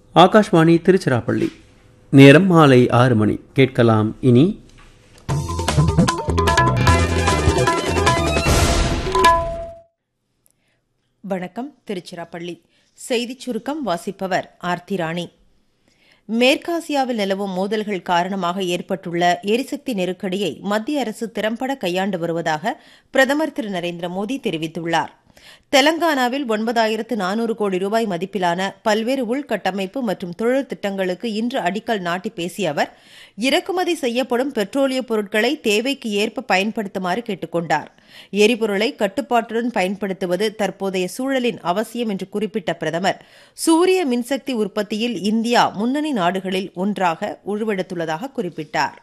ஆகாஷ்வாணி திருச்சிராப்பள்ளி நேரம் மாலை ஆறு மணி கேட்கலாம் இனி வணக்கம் திருச்சிராப்பள்ளி செய்திச் சுருக்கம் வாசிப்பவர் ஆர்த்தி ராணி மேற்காசியாவில் நிலவும் மோதல்கள் காரணமாக ஏற்பட்டுள்ள எரிசக்தி நெருக்கடியை மத்திய அரசு திறம்பட கையாண்டு வருவதாக பிரதமர் திரு நரேந்திர மோடி தெரிவித்துள்ளார் தெலங்கானாவில் ஒன்பதாயிரத்து நானூறு கோடி ரூபாய் மதிப்பிலான பல்வேறு உள்கட்டமைப்பு மற்றும் தொழில் திட்டங்களுக்கு இன்று அடிக்கல் நாட்டி பேசிய அவர் இறக்குமதி செய்யப்படும் பெட்ரோலிய பொருட்களை தேவைக்கு ஏற்ப பயன்படுத்துமாறு கேட்டுக் கொண்டார் எரிபொருளை கட்டுப்பாட்டுடன் பயன்படுத்துவது தற்போதைய சூழலின் அவசியம் என்று குறிப்பிட்ட பிரதமர் சூரிய மின்சக்தி உற்பத்தியில் இந்தியா முன்னணி நாடுகளில் ஒன்றாக உருவெடுத்துள்ளதாக குறிப்பிட்டார்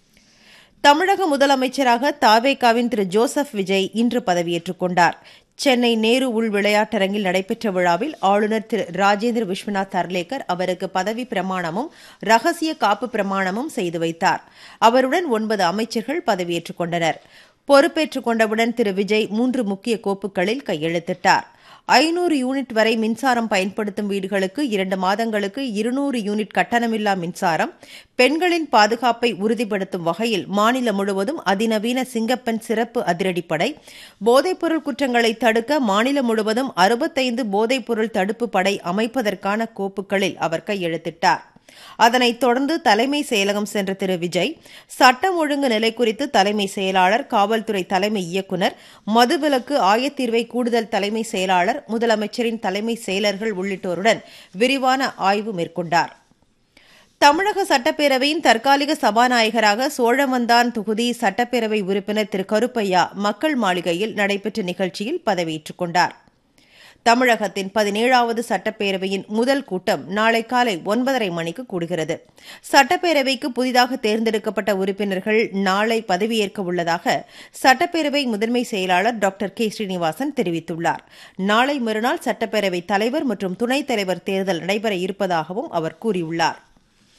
தமிழக முதலமைச்சராக தாவேகாவின் திரு ஜோசப் விஜய் இன்று பதவியேற்றுக் கொண்டார் சென்னை நேரு உள் விளையாட்டரங்கில் நடைபெற்ற விழாவில் ஆளுநர் திரு ராஜேந்திர விஸ்வநாத் அர்லேக்கர் அவருக்கு பதவி பிரமாணமும் ரகசிய காப்பு பிரமாணமும் செய்து வைத்தார் அவருடன் ஒன்பது அமைச்சர்கள் பதவியேற்றுக் கொண்டனர் பொறுப்பேற்றுக் கொண்டவுடன் திரு விஜய் மூன்று முக்கிய கோப்புகளில் கையெழுத்திட்டார் ஐநூறு யூனிட் வரை மின்சாரம் பயன்படுத்தும் வீடுகளுக்கு இரண்டு மாதங்களுக்கு இருநூறு யூனிட் கட்டணமில்லா மின்சாரம் பெண்களின் பாதுகாப்பை உறுதிப்படுத்தும் வகையில் மாநிலம் முழுவதும் அதிநவீன சிங்கப்பெண் சிறப்பு அதிரடிப்படை போதைப்பொருள் குற்றங்களை தடுக்க மாநிலம் முழுவதும் அறுபத்தைந்து போதைப்பொருள் தடுப்பு படை அமைப்பதற்கான கோப்புகளில் அவர் கையெழுத்திட்டார் அதனைத் தொடர்ந்து தலைமை செயலகம் சென்ற திரு விஜய் சட்டம் ஒழுங்கு நிலை குறித்து தலைமை செயலாளர் காவல்துறை தலைமை இயக்குநர் மதுவிலக்கு ஆயத்தீர்வை கூடுதல் தலைமை செயலாளர் முதலமைச்சரின் தலைமை செயலர்கள் உள்ளிட்டோருடன் விரிவான ஆய்வு மேற்கொண்டார் தமிழக சட்டப்பேரவையின் தற்காலிக சபாநாயகராக சோழவந்தான் தொகுதி சட்டப்பேரவை உறுப்பினர் திரு கருப்பையா மக்கள் மாளிகையில் நடைபெற்ற நிகழ்ச்சியில் பதவியேற்றுக் கொண்டார் தமிழகத்தின் பதினேழாவது சட்டப்பேரவையின் முதல் கூட்டம் நாளை காலை ஒன்பதரை மணிக்கு கூடுகிறது சட்டப்பேரவைக்கு புதிதாக தேர்ந்தெடுக்கப்பட்ட உறுப்பினர்கள் நாளை பதவியேற்க உள்ளதாக சட்டப்பேரவை முதன்மை செயலாளர் டாக்டர் கே ஸ்ரீனிவாசன் தெரிவித்துள்ளார் நாளை மறுநாள் சட்டப்பேரவை தலைவர் மற்றும் துணைத் தலைவர் தேர்தல் நடைபெற இருப்பதாகவும் அவர் கூறியுள்ளார்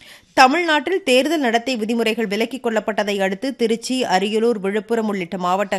தமிழ்நாட்டில் தேர்தல் நடத்தை விதிமுறைகள் விலக்கிக் கொள்ளப்பட்டதை அடுத்து திருச்சி அரியலூர் விழுப்புரம் உள்ளிட்ட மாவட்டங்கள்